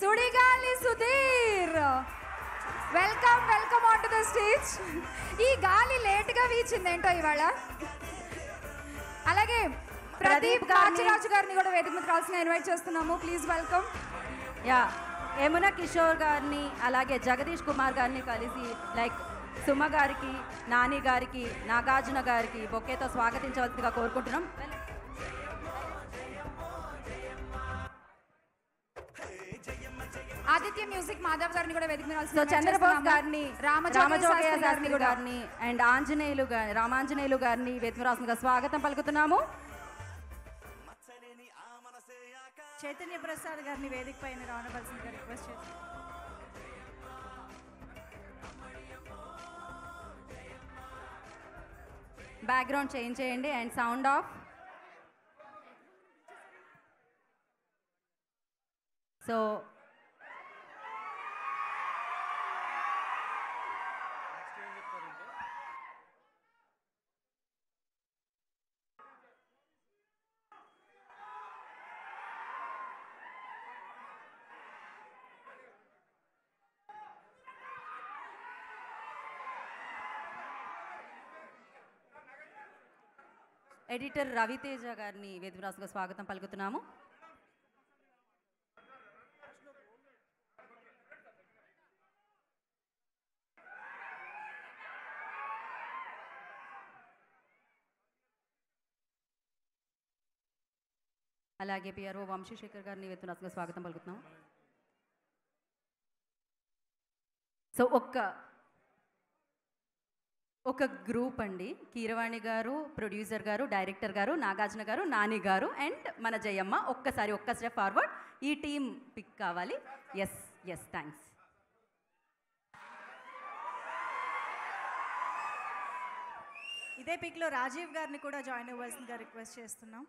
Sudigali Sudheer welcome welcome on to the stage ఈ గాలి లేట్గా వీచింది ఏంటో ఇవాళ అలాగే ప్రదీప్ ప్రదీప్ గారిని- కాచిరాజు గారిని కూడా వేదిక మీద రావాల్సిన ఇన్వైట్ చేస్తున్నాము ప్లీజ్ వెల్కమ్ యా యమున కిషోర్ గారిని అలాగే జగదీష్ కుమార్ గారిని కలిసి లైక్ సుమ గారికి నాని గారికి నాగార్జున గారికి బొకేతో స్వాగతించవలసిందిగా కోరుకుంటున్నాం ఆదిత్య మ్యూజిక్ మాధవ్ గారిని కూడా వేదిక మీద సో రావాల్సిన చంద్రబోస్ గారిని రామజోగయ్య రామజోగయ్య శాస్త్రి గారిని శాస్త్రి కూడా గారిని అండ్ ఆంజనేయులు గారి రామాంజనేయులు గారిని వేదికరాసుగా స్వాగతం పలుకుతున్నాము చైతన్య ప్రసాద్ గారిని వేదిక పైన రావవలసిందిగా రిక్వెస్ట్ చేస్తున్నాను బ్యాక్గ్రౌండ్ చేంజ్ చేయండి and sound off so editor Ravi Teja గారిని వేదికరాసుగా స్వాగతం పలుకుతున్నాము అలాగే పిఆర్ఓ వంశీశేఖర్ గారిని వేదికరాసుగా స్వాగతం పలుకుతున్నాము సో ఒక్క ఒక గ్రూప్ అండి కీరవాణి గారు ప్రొడ్యూసర్ గారు డైరెక్టర్ గారు నాగార్జున గారు నాని గారు అండ్ మన జయమ్మ ఒక్కసారి ఒక్క స్టెప్ ఫార్వర్డ్ ఈ టీం పిక్ కావాలి ఎస్ ఎస్ థ్యాంక్స్ ఇదే పిక్లో రాజీవ్ గారిని కూడా జాయిన్ అవ్వాల్సిందిగా రిక్వెస్ట్ చేస్తున్నాం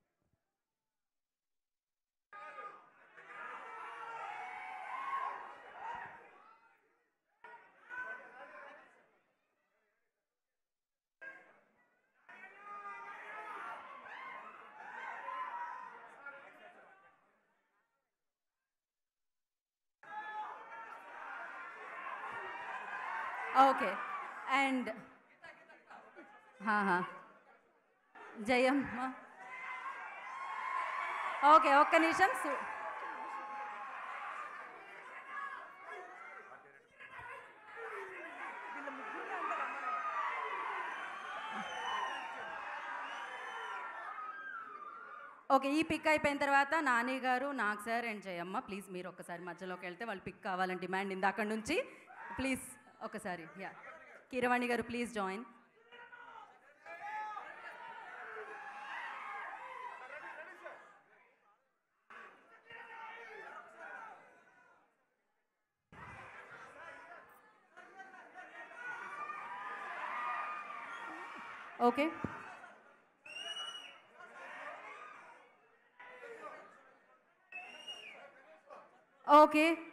ఓకే అండ్ జయమ్మ ఓకే ఒక్క నిమిషం సు- ఓకే ఈ పిక్ అయిపోయిన తర్వాత నాని గారు Nag sir and Jayamma please మీరు ఒక్కసారి మధ్యలోకి వెళ్తే వాళ్ళు పిక్ కావాలని డిమాండ్ ఇందాక నుంచి ప్లీజ్ ఒకసారి యా కీరవాణి గారు ప్లీజ్ జాయిన్ ఓకే ఓకే